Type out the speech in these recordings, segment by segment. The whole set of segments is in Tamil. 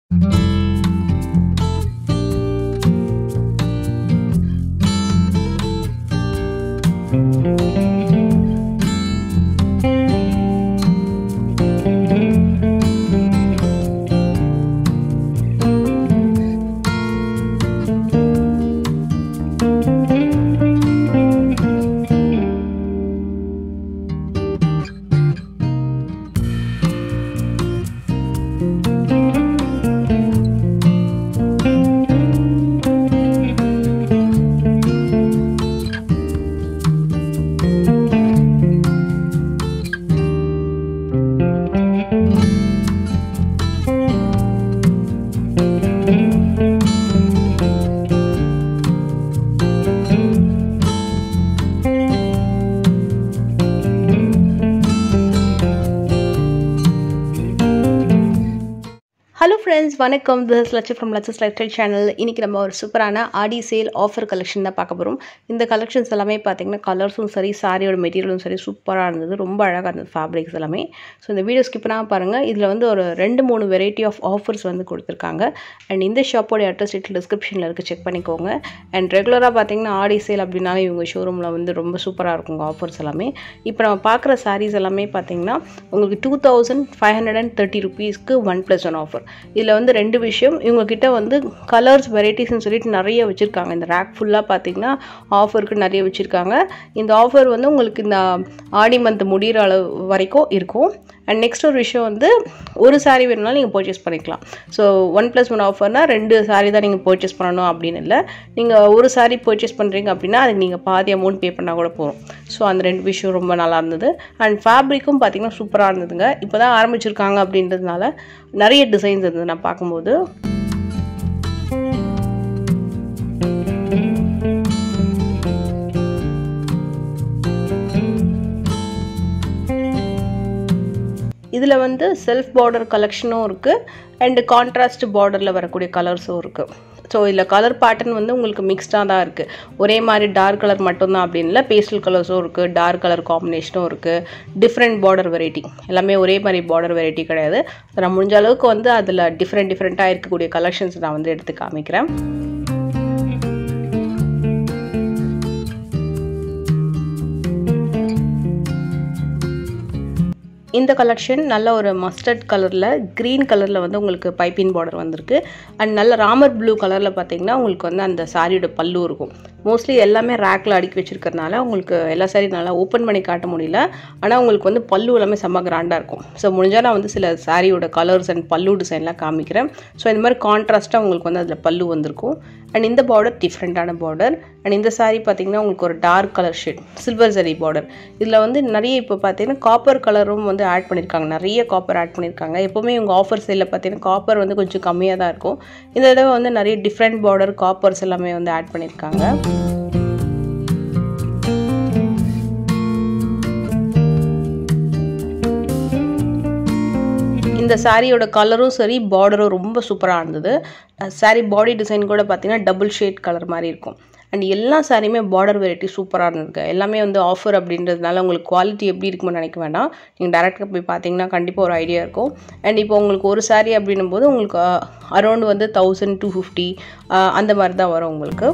ஹலோ ஃப்ரெண்ட்ஸ் வணக்கம் this Latchu from Latchu's lifestyle channel இன்றைக்கி நம்ம ஒரு சூப்பரான ஆடி சேல் ஆஃபர் கலெக்ஷன் தான் பார்க்க போகிறோம் இந்த கலெக்ஷன்ஸ் எல்லாமே பார்த்தீங்கன்னா கலர்ஸும் சரி சாரியோட மெட்டீரியலும் சரி சூப்பராக இருந்தது ரொம்ப அழகாக இருந்தது ஃபேப்ரிக்ஸ் எல்லாமே ஸோ இந்த வீடியோ ஸ்கிப் பண்ணாமல் பாருங்கள் இதில் வந்து ஒரு ரெண்டு மூணு வெரைட்டி ஆஃப் ஆஃபர்ஸ் வந்து கொடுத்துருக்காங்க அண்ட் இந்த ஷாப்போட அட்ரஸ் டீட்டெயில் டிஸ்கிரிப்ஷனில் இருக்குது செக் பண்ணிக்கோங்க அண்ட் ரெகுலராக பார்த்தீங்கன்னா ஆடி சேல் அப்படின்னாலே இவங்க ஷோரூமில் வந்து ரொம்ப சூப்பராக இருக்குங்க ஆஃபர்ஸ் எல்லாமே இப்போ நம்ம பார்க்குற சாரீஸ் எல்லாமே பார்த்தீங்கன்னா உங்களுக்கு two thousand five hundred and thirty ருபீஸ்க்கு ஒன் ப்ளஸ் ஒன் ஆஃபர் இதில் வந்து ரெண்டு விஷயம் இவங்கக்கிட்ட வந்து கலர்ஸ் வெரைட்டிஸ்னு சொல்லிட்டு நிறைய வச்சுருக்காங்க இந்த ரேக் ஃபுல்லாக பார்த்தீங்கன்னா ஆஃபருக்கு நிறைய வச்சுருக்காங்க இந்த ஆஃபர் வந்து உங்களுக்கு இந்த ஆடி மந்த் முடிகிற அளவு வரைக்கும் இருக்கும் அண்ட் நெக்ஸ்ட் ஒரு விஷயம் வந்து ஒரு சாரீ வேணும்னாலும் நீங்கள் பர்ச்சேஸ் பண்ணிக்கலாம் ஸோ ஒன் ப்ளஸ் ஒன் ஆஃபர்னால் ரெண்டு சாரீ தான் நீங்கள் பர்ச்சேஸ் பண்ணணும் அப்படின்னு இல்லை நீங்கள் ஒரு சாரீ பர்ச்சேஸ் பண்ணுறீங்க அப்படின்னா அதுக்கு நீங்கள் பாதி அமௌண்ட் பே பண்ணால் கூட போகும் ஸோ அந்த ரெண்டு விஷயம் ரொம்ப நல்லா இருந்தது அண்ட் ஃபேப்ரிக்கும் பார்த்தீங்கன்னா சூப்பராக இருந்ததுங்க இப்போ தான் ஆரம்பிச்சிருக்காங்க அப்படின்றதுனால நிறைய டிசைன்ஸ் இருந்தது நான் பார்க்கும்போது இதில் வந்து செல்ஃப் பார்டர் கலெக்ஷனும் இருக்குது அண்டு கான்ட்ராஸ்ட் பார்டரில் வரக்கூடிய கலர்ஸும் இருக்குது ஸோ இதில் கலர் பேட்டர்ன் வந்து உங்களுக்கு மிக்ஸ்டாக தான் இருக்குது ஒரே மாதிரி டார்க் கலர் மட்டும்தான் அப்படின்னு இல்லை பேஸ்டல் கலர்ஸும் இருக்குது டார்க் கலர் காம்பினேஷனும் இருக்குது டிஃப்ரெண்ட் பார்டர் வெரைட்டி எல்லாமே ஒரே மாதிரி பார்டர் வெரைட்டி கிடையாது நான் முடிஞ்ச அளவுக்கு வந்து அதில் டிஃப்ரெண்ட் டிஃப்ரெண்ட்டாக இருக்கக்கூடிய கலெக்ஷன்ஸ் நான் வந்து எடுத்து காமிக்கிறேன் இந்த கலெக்ஷன் நல்ல ஒரு மஸ்டர்ட் கலரில் க்ரீன் கலரில் வந்து உங்களுக்கு பைப்பின் பார்டர் வந்திருக்கு அண்ட் நல்ல ராமர் ப்ளூ கலரில் பார்த்தீங்கன்னா உங்களுக்கு வந்து அந்த சாரியோட பல்லு இருக்கும் மோஸ்ட்லி எல்லாமே ரேக்கில் அடுக்கி வச்சிருக்கறனால உங்களுக்கு எல்லா சாரி நல்லா ஓப்பன் பண்ணி காட்ட முடியல ஆனால் உங்களுக்கு வந்து பல்லு எல்லாமே செம்ம கிராண்டாக இருக்கும் ஸோ முடிஞ்சால் நான் வந்து சில சாரியோட கலர்ஸ் அண்ட் பல்லு டிசைன்லாம் காமிக்கிறேன் ஸோ இந்த மாதிரி கான்ட்ராஸ்ட்டாக உங்களுக்கு வந்து அதில் பல்லு வந்திருக்கும் அண்ட் இந்த பார்டர் டிஃப்ரெண்ட்டான பார்டர் அண்ட் இந்த சாரீ பார்த்தீங்கன்னா உங்களுக்கு ஒரு dark colour shade silver zari border இதில் வந்து நிறைய இப்போ பார்த்தீங்கன்னா காப்பர் கலரும் வந்து ஆட் பண்ணியிருக்காங்க நிறைய காப்பர் ஆட் பண்ணியிருக்காங்க எப்போவுமே இவங்க ஆஃபர் சைடில் பார்த்தீங்கன்னா காப்பர் வந்து கொஞ்சம் கம்மியாக தான் இருக்கும் இந்த தடவை வந்து நிறைய டிஃப்ரெண்ட் பார்டர் காப்பர்ஸ் எல்லாமே வந்து ஆட் பண்ணியிருக்காங்க இந்த சாரியோட கலரும் சரி பார்டரும் ரொம்ப சூப்பராக இருந்தது சாரீ பாடி டிசைன் கூட பார்த்தீங்கன்னா டபுள் ஷேட் கலர் மாதிரி இருக்கும் அண்ட் எல்லா சாரியுமே பார்டர் வெரைட்டி சூப்பராக இருந்ததுங்க எல்லாமே வந்து ஆஃபர் அப்படின்றதுனால உங்களுக்கு குவாலிட்டி எப்படி இருக்குன்னு நினைக்க வேண்டாம் நீங்கள் டேரெக்டாக போய் பார்த்தீங்கன்னா கண்டிப்பாக ஒரு ஐடியா இருக்கும் அண்ட் இப்போ உங்களுக்கு ஒரு சாரீ அப்படின்னும் போது உங்களுக்கு அரௌண்ட் வந்து தௌசண்ட் டூ ஃபிஃப்டி அந்த மாதிரி தான் வரும் உங்களுக்கு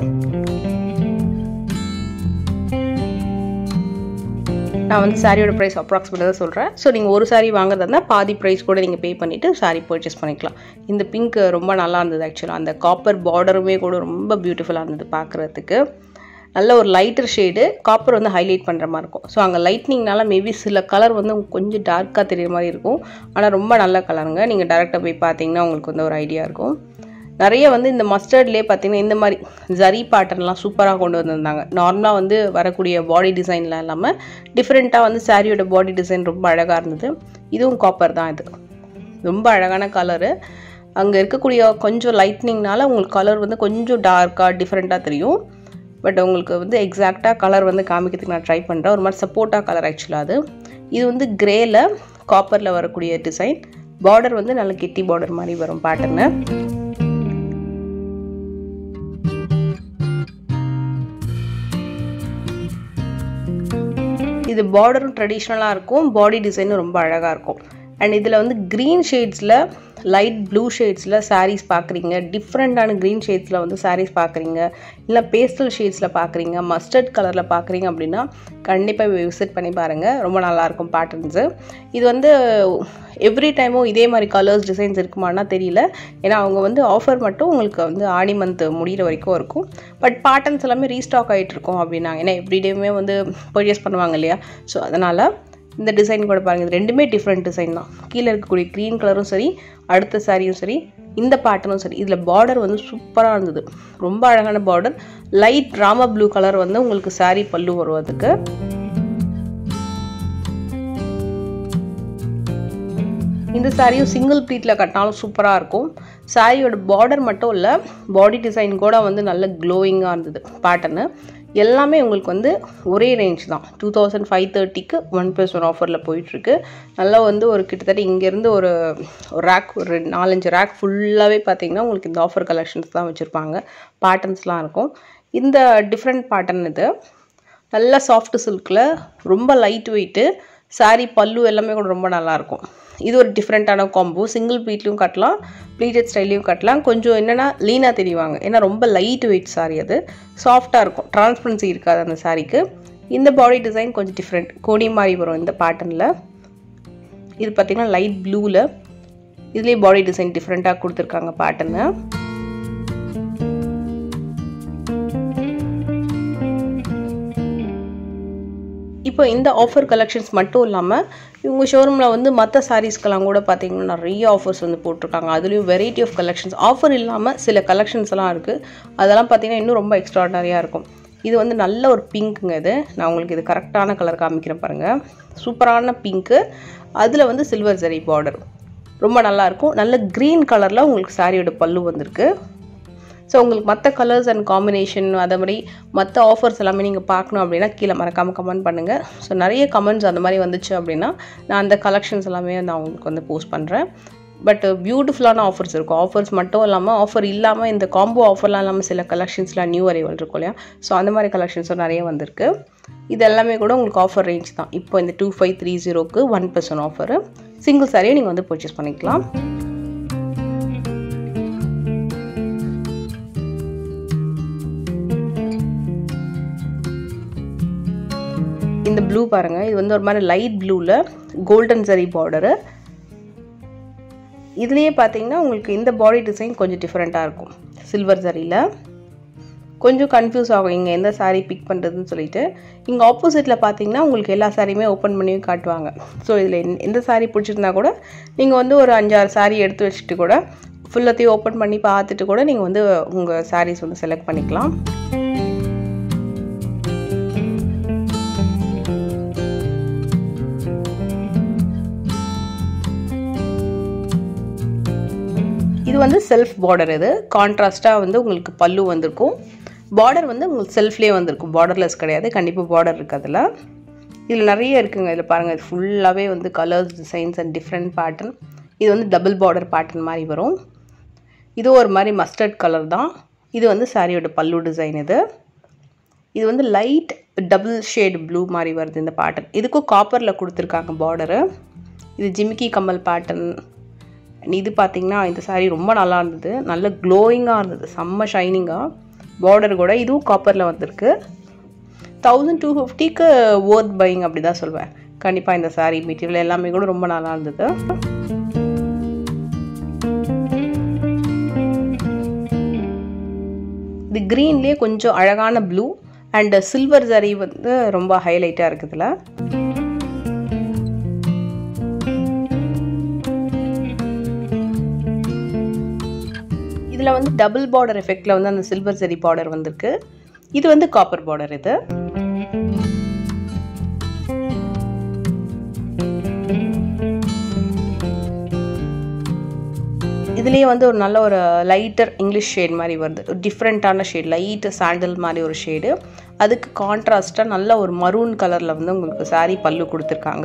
நான் வந்து சாரியோட ப்ரைஸ் அப்ராக்சிமேட்டாக சொல்கிறேன் ஸோ நீங்கள் ஒரு சாரீ வாங்குறதா இருந்தால் பாதி ப்ரைஸ் கூட நீங்கள் பே பண்ணிவிட்டு சாரீ பர்ச்சேஸ் பண்ணிக்கலாம் இந்த பிங்க் ரொம்ப நல்லா இருந்தது ஆக்சுவலாக அந்த காப்பர் பார்டருமே கூட ரொம்ப பியூட்டிஃபுல்லாக இருந்தது பார்க்குறதுக்கு நல்ல ஒரு லைட்டர் ஷேடு காப்பர் வந்து ஹைலைட் பண்ணுற மாதிரி இருக்கும் ஸோ அங்கே லைட்னிங்னால மேபி சில கலர் வந்து கொஞ்சம் டார்க்காக தெரியுற மாதிரி இருக்கும் ஆனால் ரொம்ப நல்ல கலருங்க நீங்கள் டேரெக்டாக போய் பார்த்தீங்கன்னா உங்களுக்கு வந்து ஒரு ஐடியா இருக்கும் நிறைய வந்து இந்த மஸ்டர்ட்லேயே பார்த்தீங்கன்னா இந்த மாதிரி ஜரி பேட்டர்ன்லாம் சூப்பராக கொண்டு வந்திருந்தாங்க நார்மலாக வந்து வரக்கூடிய பாடி டிசைன்லாம் இல்லாமல் டிஃப்ரெண்ட்டாக வந்து சாரியோட பாடி டிசைன் ரொம்ப அழகாக இருந்தது இதுவும் காப்பர் தான் இது ரொம்ப அழகான கலரு அங்கே இருக்கக்கூடிய கொஞ்சம் லைட்னிங்னால உங்களுக்கு கலர் வந்து கொஞ்சம் டார்க்காக டிஃப்ரெண்ட்டாக தெரியும் பட் உங்களுக்கு வந்து எக்ஸாக்டாக கலர் வந்து காமிக்கிறதுக்கு நான் ட்ரை பண்ணுறேன் ஒரு மாதிரி சப்போர்ட்டாக கலர் ஆக்சுவலாக அது இது வந்து கிரேயில் காப்பரில் வரக்கூடிய டிசைன் பார்டர் வந்து நல்ல கெட்டி பார்டர் மாதிரி வரும் பேட்டர்னு இது பார்டரும் ட்ரெடிஷ்னலாக இருக்கும் பாடி டிசைனும் ரொம்ப அழகாக இருக்கும் அண்ட் இதில் வந்து க்ரீன் ஷேட்ஸில் லைட் ப்ளூ ஷேட்ஸில் சாரீஸ் பார்க்குறீங்க டிஃப்ரெண்ட்டான க்ரீன் ஷேட்ஸில் வந்து சாரீஸ் பார்க்குறீங்க இல்லை பேஸ்டல் ஷேட்ஸில் பார்க்குறீங்க மஸ்டர்ட் கலரில் பார்க்குறீங்க அப்படின்னா கண்டிப்பாக விசிட் பண்ணி பாருங்கள் ரொம்ப நல்லாயிருக்கும் பேட்டர்ன்ஸு இது வந்து எவ்ரி டைமும் இதே மாதிரி கலர்ஸ் டிசைன்ஸ் இருக்குமானா தெரியல ஏன்னா அவங்க வந்து ஆஃபர் மட்டும் உங்களுக்கு வந்து ஆடி மந்த் முடிகிற வரைக்கும் இருக்கும் பட் பேட்டர்ன்ஸ் எல்லாமே ரீஸ்டாக் ஆகிட்டு இருக்கும் அப்படின்னாங்க ஏன்னா எவ்ரிடேவுமே வந்து பர்ச்சேஸ் பண்ணுவாங்க இல்லையா ஸோ அதனால் இந்த டிசைன் கூட பாருங்கள் இது ரெண்டுமே டிஃப்ரெண்ட் டிசைன் தான் கீழே இருக்கக்கூடிய க்ரீன் கலரும் சரி அடுத்த சாரியும் சரி இந்த பேட்டர்னும் சரி இதில் பார்டர் வந்து சூப்பராக இருந்தது ரொம்ப அழகான பார்டர் லைட் ராம ப்ளூ கலர் வந்து உங்களுக்கு சாரீ பல்லு வரும் அதுக்கு இந்த சாரியும் சிங்கிள் ப்ளீட்டில் கட்டினாலும் சூப்பராக இருக்கும் சாரியோட பார்டர் மட்டும் இல்லை பாடி டிசைன் கூட வந்து நல்ல க்ளோயிங்காக இருந்தது பேட்டர்னு எல்லாமே உங்களுக்கு வந்து ஒரே ரேஞ்ச் தான் டூ தௌசண்ட் ஃபைவ் தேர்ட்டிக்கு ஒன் ப்ளஸ் ஒன் ஆஃபரில் போயிட்டுருக்கு நல்லா வந்து ஒரு கிட்டத்தட்ட இங்கேருந்து ஒரு ரேக் ஒரு நாலஞ்சு ரேக் ஃபுல்லாகவே பார்த்தீங்கன்னா உங்களுக்கு இந்த ஆஃபர் கலெக்ஷன்ஸ் தான் வச்சுருப்பாங்க பேட்டர்ன்ஸ்லாம் இருக்கும் இந்த டிஃப்ரெண்ட் பேட்டர்ன் இது நல்ல சாஃப்ட் சில்கில் ரொம்ப லைட் வெயிட்டு சாரீ பல்லு எல்லாமே கூட ரொம்ப நல்லாயிருக்கும் இது ஒரு டிஃப்ரெண்ட்டான காம்போ சிங்கிள் ப்ளீட்லையும் கட்டலாம் ப்ளீட்டட் ஸ்டைல்லையும் கட்டலாம் கொஞ்சம் என்னென்னா லீனாக தெரிவாங்க ஏன்னா ரொம்ப லைட் வெயிட் சாரி அது சாஃப்டாக இருக்கும் டிரான்ஸ்பரன்சி இருக்காது அந்த சாரீக்கு இந்த பாடி டிசைன் கொஞ்சம் டிஃப்ரெண்ட் கோடி மாதிரி வரும் இந்த பேட்டர்னில் இது பார்த்திங்கன்னா லைட் ப்ளூவில் இதுலேயே பாடி டிசைன் டிஃப்ரெண்ட்டாக கொடுத்துருக்காங்க பேட்டர்னு இப்போ இந்த ஆஃபர் கலெக்ஷன்ஸ் மட்டும் இல்லாமல் இவங்க ஷோரூமில் வந்து மற்ற சாரீஸ்க்கெல்லாம் கூட பார்த்தீங்கன்னா நிறைய ஆஃபர்ஸ் வந்து போட்டிருக்காங்க அதுலேயும் வெரைட்டி ஆஃப் கலெக்ஷன்ஸ் ஆஃபர் இல்லாமல் சில கலெக்ஷன்ஸ் எல்லாம் இருக்குது அதெல்லாம் பார்த்தீங்கன்னா இன்னும் ரொம்ப எக்ஸ்ட்ராடனரியாக இருக்கும் இது வந்து நல்ல ஒரு பிங்க்குங்க இது நான் உங்களுக்கு இது கரெக்டான கலர் காமிக்கிறேன் பாருங்கள் சூப்பரான பிங்க்கு அதில் வந்து சில்வர் ஜரி பார்டர் ரொம்ப நல்லாயிருக்கும் நல்ல க்ரீன் கலரில் உங்களுக்கு சாரியோட பல்லு வந்திருக்கு ஸோ உங்களுக்கு மற்ற கலர்ஸ் அண்ட் காம்பினேஷன் அதே மாதிரி மற்ற ஆஃபர்ஸ் எல்லாமே நீங்கள் பார்க்கணும் அப்படின்னா கீழே மறக்காமல் கமெண்ட் பண்ணுங்கள் ஸோ நிறைய கமெண்ட்ஸ் அந்த மாதிரி வந்துச்சு அப்படின்னா நான் அந்த கலெக்ஷன்ஸ் எல்லாமே நான் உங்களுக்கு வந்து போஸ்ட் பண்ணுறேன் பட் பியூட்டிஃபுல்லான ஆஃபர்ஸ் இருக்கும் ஆஃபர்ஸ் மட்டும் இல்லாமல் ஆஃபர் இல்லாமல் இந்த காம்போ ஆஃபர்லாம் இல்லாமல் சில கலெக்ஷன்ஸ்லாம் நியூ அரைவல் இருக்கும் இல்லையா ஸோ அந்த மாதிரி கலெக்ஷன்ஸும் நிறைய வந்திருக்கு இது எல்லாமே கூட உங்களுக்கு ஆஃபர் ரேஞ்ச் தான் இப்போ இந்த டூ ஃபைவ் த்ரீ ஜீரோக்கு one plus one offer single சாரியை நீங்கள் வந்து பர்ச்சேஸ் பண்ணிக்கலாம் இந்த ப்ளூ பாருங்கள் இது வந்து ஒரு மாதிரி லைட் ப்ளூவில் கோல்டன் சரி பார்டரு இதுலேயே பார்த்தீங்கன்னா உங்களுக்கு இந்த பாடி டிசைன் கொஞ்சம் டிஃப்ரெண்ட்டாக இருக்கும் சில்வர் சரியில் கொஞ்சம் கன்ஃபியூஸ் ஆகும் இங்கே எந்த சாரீ பிக் பண்ணுறதுன்னு சொல்லிட்டு இங்கே ஆப்போசிட்டில் பார்த்தீங்கன்னா உங்களுக்கு எல்லா சாரியுமே ஓப்பன் பண்ணியும் காட்டுவாங்க ஸோ இதில் எந்த சாரீ பிடிச்சிருந்தா கூட நீங்கள் வந்து ஒரு அஞ்சாறு சாரீ எடுத்து வச்சுட்டு கூட ஃபுல்லத்தையும் ஓப்பன் பண்ணி பார்த்துட்டு கூட நீங்கள் வந்து உங்கள் சாரீஸ் வந்து செலக்ட் பண்ணிக்கலாம் இது வந்து செல்ஃப் பார்டர் இது கான்ட்ராஸ்ட்டாக வந்து உங்களுக்கு பல்லு வந்திருக்கும் பார்டர் வந்து உங்களுக்கு செல்ஃப்லேயே வந்திருக்கும் பார்டர்லெஸ் கிடையாது கண்டிப்பாக பார்டர் இருக்குது அதில் இதில் நிறைய இருக்குங்க இதில் பாருங்கள் இது ஃபுல்லாகவே வந்து colours designs and different pattern இது வந்து டபுள் பார்டர் பேட்டர்ன் மாதிரி வரும் இது ஒரு மாதிரி மஸ்டர்ட் கலர் தான் இது வந்து சாரியோட பல்லு டிசைன் இது இது வந்து லைட் டபுள் ஷேட் ப்ளூ மாதிரி வருது இந்த பேட்டர்ன் இதுக்கும் காப்பரில் கொடுத்துருக்காங்க பார்டரு இது ஜிமிக்கி கம்மல் பேட்டர்ன் இது பார்த்திங்கன்னா இந்த சாரீ ரொம்ப நல்லா இருந்தது நல்ல க்ளோயிங்காக இருந்தது செம்ம ஷைனிங்காக பார்டர் கூட இதுவும் காப்பரில் வந்திருக்கு தௌசண்ட் டூ ஃபிஃப்டிக்கு ஓர்த் பையிங் அப்படி தான் சொல்வேன் கண்டிப்பாக இந்த சாரீ மெட்டீரியல் எல்லாமே கூட ரொம்ப நல்லா இருந்தது இது க்ரீன்லேயே கொஞ்சம் அழகான ப்ளூ அண்ட் சில்வர் ஜரி வந்து ரொம்ப ஹைலைட்டாக இருக்குதுல இதில் வந்து டபுள் பார்டர் எஃபெக்டில் வந்து அந்த சில்வர் ஜரி பார்டர் வந்திருக்கு இது வந்து காப்பர் பார்டர் இது இதுலேயே வந்து ஒரு நல்ல ஒரு லைட்டர் இங்கிலீஷ் ஷேட் மாதிரி வருது ஒரு டிஃப்ரெண்ட்டான ஷேட் லைட்டு சாண்டல் மாதிரி ஒரு ஷேடு அதுக்கு கான்ட்ராஸ்டாக நல்ல ஒரு மரூன் கலரில் வந்து உங்களுக்கு சாரீ பல்லு கொடுத்துருக்காங்க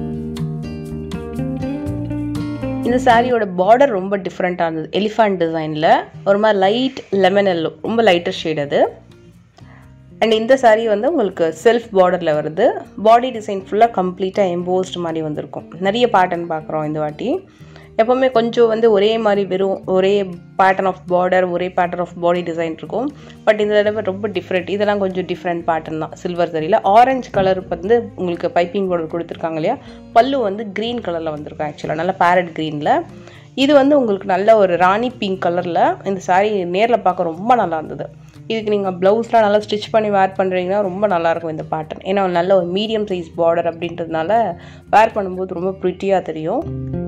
இந்த சாரியோட பார்டர் ரொம்ப டிஃப்ரெண்ட்டாக இருந்தது எலிஃபண்ட் டிசைனில் ஒரு மாதிரி லைட் லெமன் எல்லோ ரொம்ப லைட்டர் ஷேட் அது அண்ட் இந்த சாரீ வந்து உங்களுக்கு செல்ஃப் பார்டரில் வருது பாடி டிசைன் ஃபுல்லாக கம்ப்ளீட்டாக எம்போஸ்ட் மாதிரி வந்திருக்கும் நிறைய பேட்டர்ன் பார்க்குறோம் இந்த வாட்டி எப்போவுமே கொஞ்சம் வந்து ஒரே மாதிரி வெறும் ஒரே பேட்டர்ன் ஆஃப் பார்டர் ஒரே பேட்டர்ன் ஆஃப் பாடி டிசைன் இருக்கும் பட் இந்த தடவை ரொம்ப டிஃப்ரெண்ட் இதெல்லாம் கொஞ்சம் டிஃப்ரெண்ட் பேட்டர்ன் தான் சில்வர் சரியில் ஆரஞ்சு கலர் வந்து உங்களுக்கு பைப்பிங் பார்டர் கொடுத்துருக்காங்க இல்லையா பல்லு வந்து க்ரீன் கலரில் வந்திருக்கும் ஆக்சுவலாக நல்லா பேரட் க்ரீனில் இது வந்து உங்களுக்கு நல்ல ஒரு ராணி பிங்க் கலரில் இந்த சாரீ நேரில் பார்க்க ரொம்ப நல்லா இருந்தது இதுக்கு நீங்கள் ப்ளவுஸ்லாம் நல்லா ஸ்டிச் பண்ணி வேர் பண்ணுறீங்கன்னா ரொம்ப நல்லாயிருக்கும் இந்த பேட்டர்ன் ஏன்னா நல்ல ஒரு மீடியம் சைஸ் பார்டர் அப்படின்றதுனால வேர் பண்ணும்போது ரொம்ப ப்ரிட்டியாக தெரியும்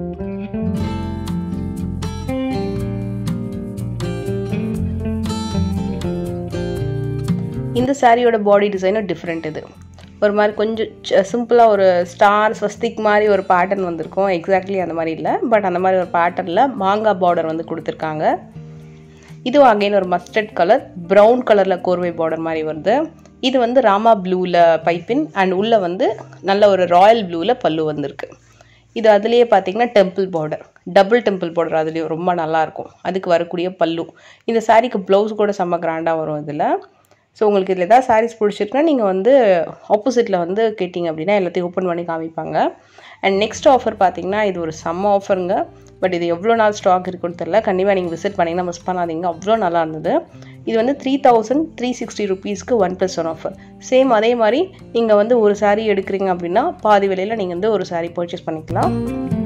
இந்த சாரியோட பாடி டிசைனும் டிஃப்ரெண்ட் இது ஒரு மாதிரி கொஞ்சம் சிம்பிளாக ஒரு ஸ்டார் ஸ்வஸ்திக் மாதிரி ஒரு பேட்டர்ன் வந்திருக்கும் எக்ஸாக்ட்லி அந்த மாதிரி இல்லை பட் அந்த மாதிரி ஒரு பேட்டர்னில் மாங்காய் பார்டர் வந்து கொடுத்துருக்காங்க இதுவும் அகைன் ஒரு மஸ்டர்ட் கலர் ப்ரௌன் கலரில் கோர்வை பார்டர் மாதிரி வருது இது வந்து ராமா ப்ளூவில் பைப்பின் அண்ட் உள்ளே வந்து நல்ல ஒரு ராயல் ப்ளூவில் பல்லு வந்திருக்கு இது அதுலேயே பார்த்தீங்கன்னா temple border double temple border அதுலேயும் ரொம்ப நல்லாயிருக்கும் அதுக்கு வரக்கூடிய பல்லு இந்த சாரீக்கு ப்ளவுஸ் கூட செம்ம கிராண்டாக வரும் இதில் ஸோ உங்களுக்கு இதில் ஏதாவது சாரீஸ் பிடிச்சிருக்குன்னா நீங்கள் வந்து ஆப்போசிட்டில் வந்து கேட்டிங்க அப்படின்னா எல்லாத்தையும் ஓப்பன் பண்ணி காமிப்பாங்க அண்ட் நெக்ஸ்ட் ஆஃபர் பார்த்தீங்கன்னா இது ஒரு செம்ம ஆஃபருங்க பட் இது எவ்வளோ நாள் ஸ்டாக் இருக்குன்னு தெரில கண்டிப்பாக நீங்கள் விசிட் பண்ணிங்கன்னா மிஸ் பண்ணாதீங்க அவ்வளோ நல்லா இருந்தது இது வந்து த்ரீ தௌசண்ட் த்ரீ சிக்ஸ்டி ருபீஸ்க்கு one plus one offer same அதே மாதிரி நீங்கள் வந்து ஒரு சாரீ எடுக்கிறீங்க அப்படின்னா பாதி விலையில் நீங்கள் வந்து ஒரு சாரீ பர்ச்சேஸ் பண்ணிக்கலாம்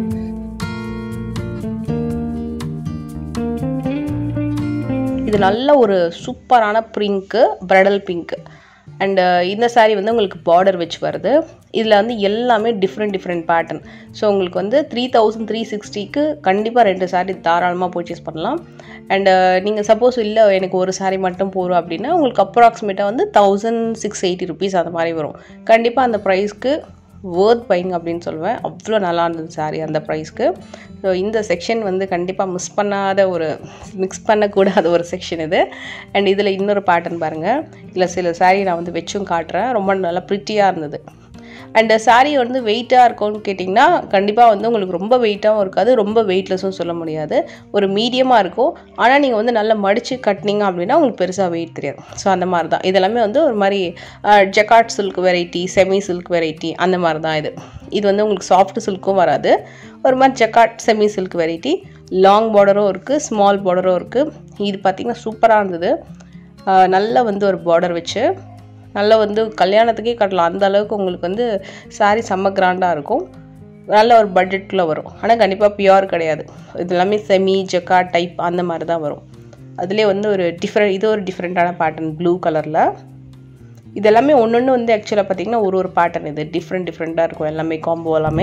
இது நல்ல ஒரு சூப்பரான பிங்க்கு ப்ரைடல் பிங்க்கு அண்டு இந்த சாரீ வந்து உங்களுக்கு பார்டர் வச்சு வருது இதில் வந்து எல்லாமே டிஃப்ரெண்ட் டிஃப்ரெண்ட் பேட்டர்ன் ஸோ உங்களுக்கு வந்து த்ரீ தௌசண்ட் த்ரீ சிக்ஸ்டிக்கு கண்டிப்பாக ரெண்டு சாரீ தாராளமாக பர்ச்சேஸ் பண்ணலாம் அண்டு நீங்கள் சப்போஸ் இல்லை எனக்கு ஒரு சாரீ மட்டும் போகிறோம் அப்படின்னா உங்களுக்கு அப்ராக்சிமேட்டாக வந்து தௌசண்ட் சிக்ஸ் எயிட்டி ருபீஸ் அந்த மாதிரி வரும் கண்டிப்பாக அந்த ப்ரைஸ்க்கு வேர்த் பைங் அப்படின்னு சொல்லுவேன் அவ்வளோ நல்லா இருந்தது சாரி அந்த ப்ரைஸ்க்கு ஸோ இந்த செக்ஷன் வந்து கண்டிப்பாக மிஸ் பண்ணாத ஒரு மிக்ஸ் பண்ணக்கூடாத ஒரு செக்ஷன் இது அண்ட் இதில் இன்னொரு பேட்டர்ன் பாருங்கள் இதில் சில சாரீ நான் வந்து வச்சும் காட்டுறேன் ரொம்ப நல்லா ப்ரிட்டியாக இருந்தது அண்டு சாரீ வந்து வெயிட்டாக இருக்கும்னு கேட்டிங்கன்னா கண்டிப்பாக வந்து உங்களுக்கு ரொம்ப வெயிட்டாகவும் இருக்காது ரொம்ப வெயிட்லெஸ்ஸும் சொல்ல முடியாது ஒரு மீடியமாக இருக்கும் ஆனால் நீங்கள் வந்து நல்லா மடித்து கட்டினீங்க அப்படின்னா உங்களுக்கு பெருசாக வெயிட் தெரியாது ஸோ அந்த மாதிரி தான் இதெல்லாமே வந்து ஒரு மாதிரி jacquard silk variety semi silk variety அந்த மாதிரி தான் இது இது வந்து உங்களுக்கு சாஃப்ட் சில்க்கும் வராது ஒரு மாதிரி jacquard semi silk variety long பார்டரும் இருக்குது ஸ்மால் பார்டரும் இருக்குது இது பார்த்திங்கன்னா சூப்பராக இருந்தது நல்லா வந்து ஒரு பார்டர் வச்சு நல்லா வந்து கல்யாணத்துக்கே கட்டலாம் அந்த அளவுக்கு உங்களுக்கு வந்து சாரீ செம்ம கிராண்டாக இருக்கும் நல்ல ஒரு பட்ஜெட்டில் வரும் ஆனால் கண்டிப்பாக பியூர் கிடையாது இது எல்லாமே செமி ஜக்கா டைப் அந்த மாதிரி தான் வரும் அதுலேயே வந்து ஒரு டிஃப்ரெண்ட் இது ஒரு டிஃப்ரெண்ட்டான பேட்டர்ன் ப்ளூ கலரில் இது எல்லாமே ஒன்று ஒன்று வந்து ஆக்சுவலாக பார்த்திங்கன்னா ஒரு ஒரு பேட்டர்ன் இது டிஃப்ரெண்ட் டிஃப்ரெண்ட்டாக இருக்கும் எல்லாமே காம்போ எல்லாமே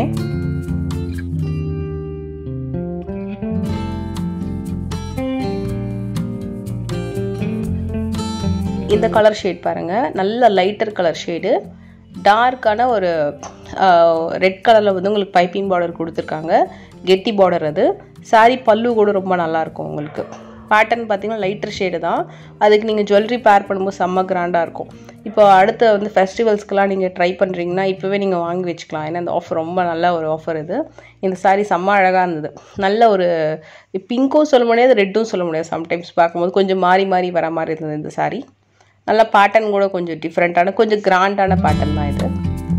இந்த கலர் ஷேட் பாருங்கள் நல்ல லைட்டர் கலர் ஷேடு டார்க்கான ஒரு ரெட் கலரில் வந்து உங்களுக்கு பைப்பிங் பார்டர் கொடுத்துருக்காங்க கெட்டி பார்டர் அது சாரி பல்லு கூட ரொம்ப நல்லாயிருக்கும் உங்களுக்கு பேட்டர்ன் பார்த்தீங்கன்னா லைட்டர் ஷேடு தான் அதுக்கு நீங்கள் ஜுவல்லரி பேர் பண்ணும்போது செம்ம கிராண்டாக இருக்கும் இப்போ அடுத்த வந்து ஃபெஸ்டிவல்ஸ்க்கெலாம் நீங்கள் ட்ரை பண்ணுறீங்கன்னா இப்போவே நீங்கள் வாங்கி வச்சுக்கலாம் ஏன்னா இந்த ஆஃபர் ரொம்ப நல்ல ஒரு ஆஃபர் இது இந்த சாரீ செம்ம அழகாக இருந்தது நல்ல ஒரு பிங்க்கும் சொல்ல முடியாது ரெட்டும் சொல்ல முடியாது சம்டைம்ஸ் பார்க்கும்போது கொஞ்சம் மாறி மாறி வர மாதிரி இருந்தது இந்த சாரீ நல்ல பேட்டர்ன் கூட கொஞ்சம் டிஃப்ரெண்ட்டான கொஞ்சம் கிராண்டான பேட்டர்ன் தான் இது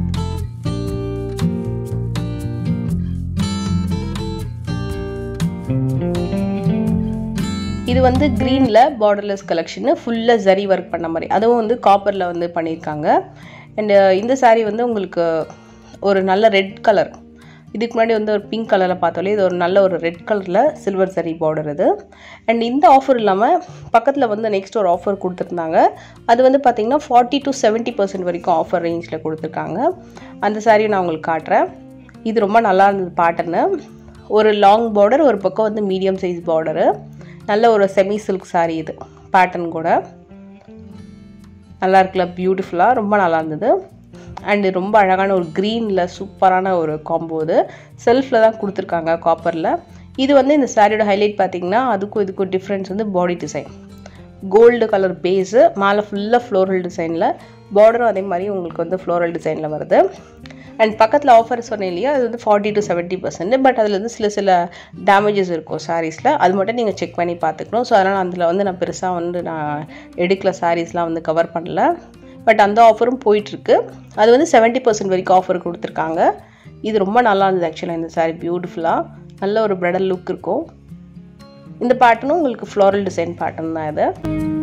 இது வந்து க்ரீனில் பார்டர்லெஸ் கலெக்ஷனு ஃபுல்லாக ஜரி ஒர்க் பண்ண மாதிரி அதுவும் வந்து காப்பரில் வந்து பண்ணியிருக்காங்க அண்டு இந்த சாரீ வந்து உங்களுக்கு ஒரு நல்ல ரெட் கலர் இதுக்கு முன்னாடி வந்து ஒரு பிங்க் கலரில் பார்த்தாலே இது ஒரு நல்ல ஒரு ரெட் கலரில் சில்வர் சரி பார்டர் இது அண்ட் இந்த ஆஃபர் இல்லாமல் பக்கத்தில் வந்து நெக்ஸ்ட் ஒரு ஆஃபர் கொடுத்துருந்தாங்க அது வந்து பார்த்திங்கன்னா ஃபார்ட்டி டு செவன்ட்டி பர்சன்ட் வரைக்கும் ஆஃபர் ரேஞ்சில் கொடுத்துருக்காங்க அந்த சாரியை நான் உங்களுக்கு காட்டுறேன் இது ரொம்ப நல்லா இருந்தது பேட்டர்னு ஒரு லாங் பார்டர் ஒரு பக்கம் வந்து மீடியம் சைஸ் பார்டரு நல்ல ஒரு செமி சில்க் சாரீ இது பேட்டர்ன் கூட நல்லா இருக்குல்ல பியூட்டிஃபுல்லாக ரொம்ப நல்லா இருந்தது அண்டு ரொம்ப அழகான ஒரு க்ரீனில் சூப்பரான ஒரு காம்போ இது செல்ஃபில் தான் கொடுத்துருக்காங்க காப்பரில் இது வந்து இந்த சாரியோட ஹைலைட் பார்த்தீங்கன்னா அதுக்கும் இதுக்கும் டிஃப்ரென்ஸ் வந்து body design gold colour base மேலே ஃபுல்லாக ஃப்ளோரல் டிசைனில் பார்டரும் அதே மாதிரி உங்களுக்கு வந்து ஃப்ளோரல் டிசைனில் வருது அண்ட் பக்கத்தில் ஆஃபர் சொன்னேன் இல்லையா அது வந்து forty to seventy percent but அதில் வந்து சில சில டேமேஜஸ் இருக்கும் சாரீஸில் அது மட்டும் நீங்கள் செக் பண்ணி பார்த்துக்கணும் ஸோ அதனால் அதில் வந்து நான் பெருசாக வந்து நான் எடுக்கல சாரீஸ்லாம் வந்து கவர் பண்ணல பட் அந்த ஆஃபரும் போயிட்டுருக்கு அது வந்து செவன்ட்டி பர்சன்ட் வரைக்கும் ஆஃபர் கொடுத்துருக்காங்க இது ரொம்ப நல்லா இருந்தது ஆக்சுவலாக இந்த சாரீ பியூட்டிஃபுல்லாக நல்ல ஒரு ப்ரெடல் லுக் இருக்கும் இந்த பேட்டர்னும் உங்களுக்கு ஃப்ளோரல் டிசைன் பேட்டர்ன் தான் இது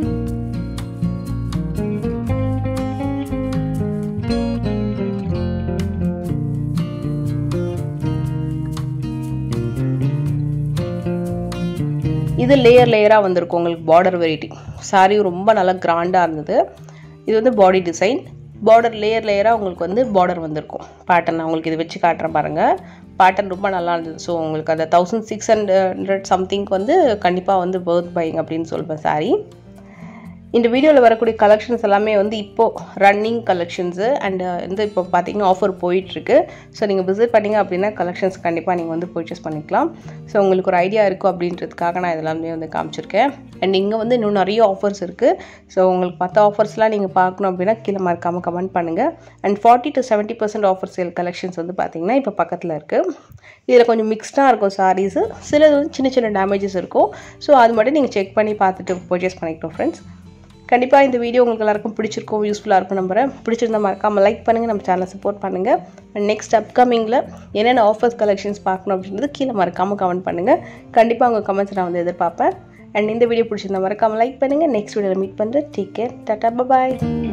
இது லேயர் லேயராக வந்திருக்கும் உங்களுக்கு பார்டர் வெரைட்டி சாரீ ரொம்ப நல்லா கிராண்டாக இருந்தது இது வந்து பாடி டிசைன் பார்டர் லேயர் லேயராக உங்களுக்கு வந்து பார்டர் வந்திருக்கும் பேட்டர்ன் நான் உங்களுக்கு இது வச்சு காட்டுறேன் பாருங்கள் பேட்டர்ன் ரொம்ப நல்லா இருந்தது ஸோ உங்களுக்கு அந்த தௌசண்ட் சிக்ஸ் ஹண்ட்ரட் சம்திங்க்கு வந்து கண்டிப்பாக வந்து பர்த் பையிங் அப்படின்னு சொல்வேன் சாரீ இந்த வீடியோவில் வரக்கூடிய கலெக்ஷன்ஸ் எல்லாமே வந்து இப்போது ரன்னிங் கலெக்ஷன்ஸு அண்ட் வந்து இப்போ பார்த்தீங்கன்னா ஆஃபர் போயிட்டுருக்கு ஸோ நீங்கள் விசிட் பண்ணிங்க அப்படின்னா கலெக்ஷன்ஸ் கண்டிப்பாக நீங்கள் வந்து பர்ச்சேஸ் பண்ணிக்கலாம் ஸோ உங்களுக்கு ஒரு ஐடியா இருக்கும் அப்படின்றதுக்காக நான் இதெல்லாமே வந்து காமிச்சிருக்கேன் அண்ட் இங்கே வந்து இன்னும் நிறைய ஆஃபர்ஸ் இருக்குது ஸோ உங்களுக்கு மற்ற ஆஃபர்ஸ்லாம் நீங்கள் பார்க்கணும் அப்படின்னா கீழே மறக்காமல் கமெண்ட் பண்ணுங்கள் and forty to seventy percent offer sale collections வந்து பார்த்தீங்கன்னா இப்போ பக்கத்தில் இருக்குது இதில் கொஞ்சம் மிக்ஸ்டாக இருக்கும் சாரீஸு சிலது வந்து சின்ன சின்ன டேமேஜஸ் இருக்கும் ஸோ அது மட்டும் நீங்கள் செக் பண்ணி பார்த்துட்டு பர்ச்சேஸ் பண்ணிக்கணும் ஃப்ரெண்ட்ஸ் கண்டிப்பாக இந்த வீடியோ உங்களுக்கு எல்லாருக்கும் பிடிச்சிருக்கும் யூஸ்ஃபுல்லாக இருக்கும் நம்புறேன் பிடிச்சிருந்தா மறக்காமல் லைக் பண்ணுங்கள் நம்ம சேனலை சப்போர்ட் பண்ணுங்கள் அண்ட் நெக்ஸ்ட் அப்கமிங்கில் என்னென்ன ஆஃபர்ஸ் கலெக்ஷன்ஸ் பார்க்கணும் அப்படின்றது கீழே மறக்காமல் கமெண்ட் பண்ணுங்கள் கண்டிப்பாக உங்கள் கமெண்ட்ஸ் நான் வந்து எதிர்பார்ப்பேன் அண்ட் இந்த வீடியோ பிடிச்சிருந்தா மறக்காமல் லைக் பண்ணுங்கள் நெக்ஸ்ட் வீடியோவில் மீட் பண்ணுறேன் டேக் கேர் டாட்டா பாய்